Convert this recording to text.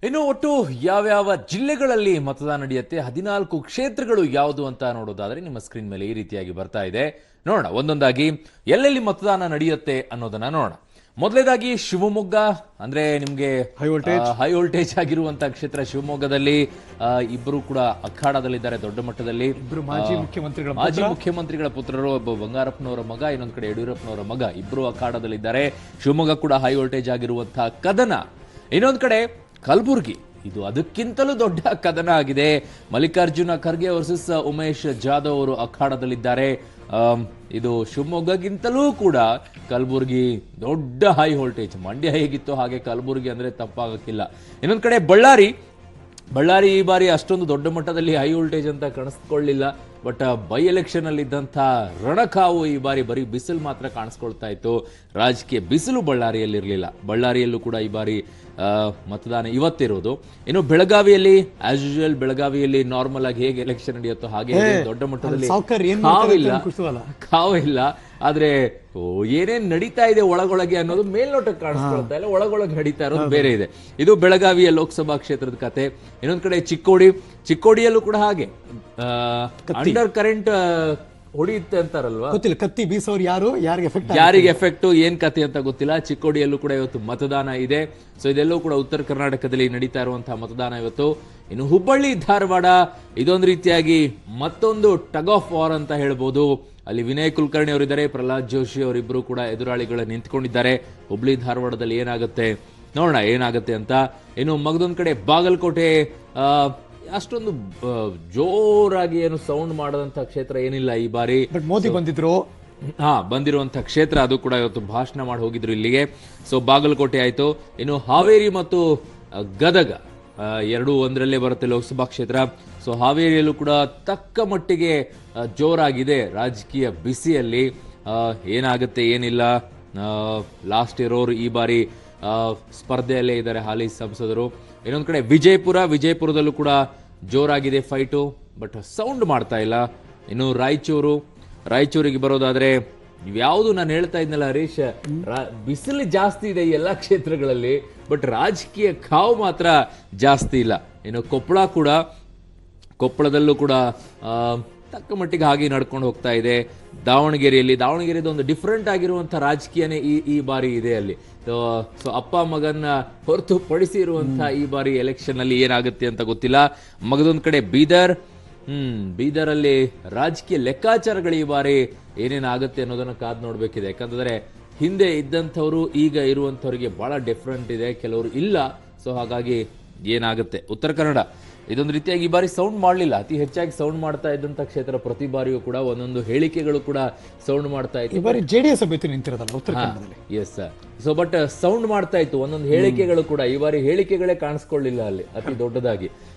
ಇನ್ನು ಒಟ್ಟು ಯಾವ್ಯಾವ ಜಿಲ್ಲೆಗಳಲ್ಲಿ ಮತದಾನ ನಡೆಯುತ್ತೆ ಹದಿನಾಲ್ಕು ಕ್ಷೇತ್ರಗಳು ಯಾವುದು ಅಂತ ನೋಡೋದಾದ್ರೆ ನಿಮ್ಮ ಸ್ಕ್ರೀನ್ ಮೇಲೆ ಈ ರೀತಿಯಾಗಿ ಬರ್ತಾ ಇದೆ ನೋಡೋಣ ಒಂದೊಂದಾಗಿ ಎಲ್ಲೆಲ್ಲಿ ಮತದಾನ ನಡೆಯುತ್ತೆ ಅನ್ನೋದನ್ನ ನೋಡೋಣ ಮೊದಲೇದಾಗಿ ಶಿವಮೊಗ್ಗ ಅಂದ್ರೆ ನಿಮ್ಗೆ High voltage. ಹೈ ವೋಲ್ಟೇಜ್ ಆಗಿರುವಂತ ಕ್ಷೇತ್ರ ಶಿವಮೊಗ್ಗದಲ್ಲಿ ಆ, ಇಬ್ಬರು ಕೂಡ ಅಖಾಡದಲ್ಲಿದ್ದಾರೆ ದೊಡ್ಡ ಮಟ್ಟದಲ್ಲಿ ಇಬ್ರು ಮಾಜಿ ಆ, ಮುಖ್ಯಮಂತ್ರಿಗಳ ಮಾಜಿ ಮುಖ್ಯಮಂತ್ರಿಗಳ ಪುತ್ರರು ಒಬ್ಬ ಬಂಗಾರಪ್ಪನವರ ಮಗ ಇನ್ನೊಂದ್ ಕಡೆ ಯಡಿಯೂರಪ್ಪನವರ ಮಗ ಇಬ್ರು ಅಖಾಡದಲ್ಲಿದ್ದಾರೆ ಶಿವಮೊಗ್ಗ ಕೂಡ ಹೈ ವೋಲ್ಟೇಜ್ ಆಗಿರುವಂತಹ ಕದನ ಇನ್ನೊಂದ್ ಕಡೆ ಕಲಬುರ್ಗಿ ಇದು ಅದಕ್ಕಿಂತಲೂ ದೊಡ್ಡ ಕದನ ಆಗಿದೆ ಮಲ್ಲಿಕಾರ್ಜುನ ಖರ್ಗೆ ವರ್ಸಸ್ ಉಮೇಶ್ ಜಾಧವ್ ಅವರು ಅಖಾಡದಲ್ಲಿದ್ದಾರೆ ಆಮ್, ಇದು ಶಿವಮೊಗ್ಗಗಿಂತಲೂ ಕೂಡ ಕಲಬುರ್ಗಿ ದೊಡ್ಡ ಹೈ ವೋಲ್ಟೇಜ್ ಮಂಡ್ಯ ಹೇಗಿತ್ತು ಹಾಗೆ ಕಲಬುರ್ಗಿ ಅಂದ್ರೆ ತಪ್ಪಾಗಕ್ಕಿಲ್ಲ ಇನ್ನೊಂದ್ ಕಡೆ ಬಳ್ಳಾರಿ ಬಳ್ಳಾರಿ ಈ ಬಾರಿ ಅಷ್ಟೊಂದು ದೊಡ್ಡ ಮಟ್ಟದಲ್ಲಿ ಹೈ ವೋಲ್ಟೇಜ್ ಅಂತ ಕಾಣಿಸ್ಕೊಳ್ಳಿಲ್ಲ ಬಟ್ ಬೈ ಎಲೆಕ್ಷನ್ ಅಲ್ಲಿ ಇದ್ದಂಥ ರಣಕಾವು ಈ ಬಾರಿ ಬರೀ ಬಿಸಿಲು ಮಾತ್ರ ಕಾಣಿಸ್ಕೊಳ್ತಾ ಇತ್ತು ರಾಜಕೀಯ ಬಿಸಿಲು ಬಳ್ಳಾರಿಯಲ್ಲಿ ಇರಲಿಲ್ಲ ಬಳ್ಳಾರಿಯಲ್ಲೂ ಕೂಡ ಈ ಬಾರಿ ಆ, ಮತದಾನ ಇವತ್ತಿರೋದು ಇನ್ನು ಬೆಳಗಾವಿಯಲ್ಲಿ ಆಸ್ ಯೂಶುವಲ್ ಬೆಳಗಾವಿಯಲ್ಲಿ ನಾರ್ಮಲ್ ಆಗಿ ಹೇಗೆ ಎಲೆಕ್ಷನ್ ನಡೆಯುತ್ತೋ ಹಾಗೆ ಇದೆ. ದೊಡ್ಡ ಮಟ್ಟದಲ್ಲಿ ಸಾವ್ಕಾರ್ ಏನ್ ಮಾಡ್ತಾರೆ ಕಾವಿಲ್ಲ ಅಂತ ಕುತೂಹಲ. ಕಾವಿಲ್ಲ ಆದ್ರೆ ಓ, ಏನೇನ್ ನಡೀತಾ ಇದೆ ಒಳಗೊಳಗೆ ಅನ್ನೋದು ಮೇಲ್ನೋಟಕ್ಕೆ ಕಾಣಿಸ್ಕೊಳ್ತಾ ಇಲ್ಲ ಒಳಗೊಳಗೆ ನಡೀತಾ ಇರೋದು ಬೇರೆ ಇದೆ ಇದು ಬೆಳಗಾವಿಯ ಲೋಕಸಭಾ ಕ್ಷೇತ್ರದ ಕತೆ ಇನ್ನೊಂದ್ ಕಡೆ ಚಿಕ್ಕೋಡಿ ಚಿಕ್ಕೋಡಿಯಲ್ಲೂ ಕೂಡ ಹಾಗೆ ಅಂಡರ್ ಕರೆಂಟ್ ಹೊಡೆಯುತ್ತೆ ಅಂತಾರಲ್ವಾ ಗೊತ್ತಿಲ್ಲ ಕತ್ತಿ ಬೀಸೋರು ಯಾರು ಯಾರಿಗೆ ಎಫೆಕ್ಟ್ ಯಾರಿಗೆ ಎಫೆಕ್ಟ್ ಏನ್ ಕತೆ ಅಂತ ಗೊತ್ತಿಲ್ಲ ಚಿಕ್ಕೋಡಿಯಲ್ಲೂ ಕೂಡ ಇವತ್ತು ಮತದಾನ ಇದೆ ಸೊ ಇದೆಲ್ಲವೂ ಕೂಡ ಉತ್ತರ ಕರ್ನಾಟಕದಲ್ಲಿ ನಡೀತಾ ಇರುವಂತಹ ಮತದಾನ ಇವತ್ತು ಇನ್ನು ಹುಬ್ಬಳ್ಳಿ ಧಾರವಾಡ ಇದೊಂದು ರೀತಿಯಾಗಿ ಮತ್ತೊಂದು ಟಗ್ ಆಫ್ ವಾರ್ ಅಂತ ಹೇಳ್ಬೋದು ಅಲ್ಲಿ ವಿನಯ್ ಕುಲಕರ್ಣಿ ಅವರಿದ್ದಾರೆ ಪ್ರಹ್ಲಾದ್ ಜೋಶಿ ಅವರಿಬ್ಬರು ಕೂಡ ಎದುರಾಳಿಗಳ ನಿಂತ್ಕೊಂಡಿದ್ದಾರೆ ಹುಬ್ಬಳ್ಳಿ ಧಾರವಾಡದಲ್ಲಿ ಏನಾಗುತ್ತೆ ನೋಡೋಣ ಏನಾಗುತ್ತೆ ಅಂತ ಇನ್ನು ಮಗದೊಂದ್ ಕಡೆ ಬಾಗಲಕೋಟೆ ಆ, ಅಷ್ಟೊಂದು ಆ, ಜೋರಾಗಿ ಏನು ಸೌಂಡ್ ಮಾಡದಂತ ಕ್ಷೇತ್ರ ಏನಿಲ್ಲ ಈ ಬಾರಿ ಬಟ್ ಮೋದಿ ಬಂದಿದ್ರು ಹಾ ಬಂದಿರುವಂತಹ ಕ್ಷೇತ್ರ ಅದು ಕೂಡ ಇವತ್ತು ಭಾಷಣ ಮಾಡಿ ಹೋಗಿದ್ರು ಇಲ್ಲಿಗೆ ಸೊ ಬಾಗಲಕೋಟೆ ಆಯ್ತು ಇನ್ನು ಹಾವೇರಿ ಮತ್ತು ಆ, ಗದಗ ಆ, ಎರಡೂ ಒಂದರಲ್ಲೇ ಬರುತ್ತೆ ಲೋಕಸಭಾ ಕ್ಷೇತ್ರ ಸೊ ಹಾವೇರಿಯಲ್ಲೂ ಕೂಡ ತಕ್ಕ ಮಟ್ಟಿಗೆ ಆ, ಜೋರಾಗಿದೆ ರಾಜಕೀಯ ಬಿಸಿಯಲ್ಲಿ ಆ, ಏನಾಗುತ್ತೆ ಏನಿಲ್ಲ ಲಾಸ್ಟ್ ಇರೋರು ಈ ಬಾರಿ ಆ, ಸ್ಪರ್ಧೆಯಲ್ಲೇ ಇದ್ದಾರೆ ಹಾಲಿ ಸಂಸದರು ಇನ್ನೊಂದು ಕಡೆ ವಿಜಯಪುರ ವಿಜಯಪುರದಲ್ಲೂ ಕೂಡ ಜೋರಾಗಿದೆ ಫೈಟು ಬಟ್ ಸೌಂಡ್ ಮಾಡ್ತಾ ಇಲ್ಲ ಇನ್ನು ರಾಯಚೂರು ರಾಯಚೂರಿಗೆ ಬರೋದಾದ್ರೆ ಇವ್ಯಾವುದು ನಾನು ಹೇಳ್ತಾ ಇದ್ನಲ್ಲ ಹರೀಶ್ ರಾ- ಬಿಸಿಲು ಜಾಸ್ತಿ ಇದೆ ಈ ಎಲ್ಲಾ ಕ್ಷೇತ್ರಗಳಲ್ಲಿ ಬಟ್ ರಾಜಕೀಯ ಕಾವು ಮಾತ್ರ ಜಾಸ್ತಿ ಇಲ್ಲ ಇನ್ನು ಕೊಪ್ಪಳ ಕೂಡ ಕೊಪ್ಪಳದಲ್ಲೂ ಕೂಡ ಆ, ತಕ್ಕ ಮಟ್ಟಿಗೆ ಹಾಗೆ ನಡ್ಕೊಂಡು ಹೋಗ್ತಾ ಇದೆ ದಾವಣಗೆರೆಯಲ್ಲಿ ದಾವಣಗೆರೆದು ಒಂದು ಡಿಫ್ರೆಂಟ್ ಆಗಿರುವಂಥ ರಾಜಕೀಯನೇ ಈ ಈ ಬಾರಿ ಇದೆ ಅಲ್ಲಿ ಸೊ ಅಪ್ಪ ಮಗನ್ನ ಹೊರತುಪಡಿಸಿ ಇರುವಂಥ ಈ ಬಾರಿ ಎಲೆಕ್ಷನ್ ಅಲ್ಲಿ ಏನಾಗುತ್ತೆ ಅಂತ ಗೊತ್ತಿಲ್ಲ ಮಗದೊಂದು ಕಡೆ ಬೀದರ್ ಹ್ಮ್ ಬೀದರಲ್ಲಿ ರಾಜಕೀಯ ಲೆಕ್ಕಾಚಾರಗಳು ಈ ಬಾರಿ ಏನೇನಾಗುತ್ತೆ ಅನ್ನೋದನ್ನ ಕಾದ್ ನೋಡ್ಬೇಕಿದೆ ಯಾಕಂತಂದ್ರೆ ಹಿಂದೆ ಇದ್ದಂಥವ್ರು ಈಗ ಇರುವಂಥವ್ರಿಗೆ ಬಹಳ ಡಿಫ್ರೆಂಟ್ ಇದೆ ಕೆಲವರು ಇಲ್ಲ ಸೊ ಹಾಗಾಗಿ ಏನಾಗುತ್ತೆ ಉತ್ತರ ಕನ್ನಡ ಇದೊಂದು ರೀತಿಯಾಗಿ ಈ ಬಾರಿ ಸೌಂಡ್ ಮಾಡಲಿಲ್ಲ ಅತಿ ಹೆಚ್ಚಾಗಿ ಸೌಂಡ್ ಮಾಡ್ತಾ ಇದ್ದಂಥ ಕ್ಷೇತ್ರ ಪ್ರತಿ ಬಾರಿಯೂ ಕೂಡ ಒಂದೊಂದು ಹೇಳಿಕೆಗಳು ಕೂಡ ಸೌಂಡ್ ಮಾಡ್ತಾ ಇತ್ತು ಈ ಬಾರಿ ಜೆ ಡಿ ಎಸ್ ಅಭ್ಯರ್ಥಿ ನಿಂತಿರೋದಲ್ಲ ಉತ್ತರ ಕನ್ನಡದಲ್ಲಿ yes sir so but sound ಮಾಡ್ತಾ ಇತ್ತು ಒಂದೊಂದು ಹೇಳಿಕೆಗಳು ಕೂಡ ಈ ಬಾರಿ ಹೇಳಿಕೆಗಳೇ ಕಾಣಿಸ್ಕೊಳ್ಳಿಲ್ಲ ಅಲ್ಲಿ ಅತಿ ದೊಡ್ಡದಾಗಿ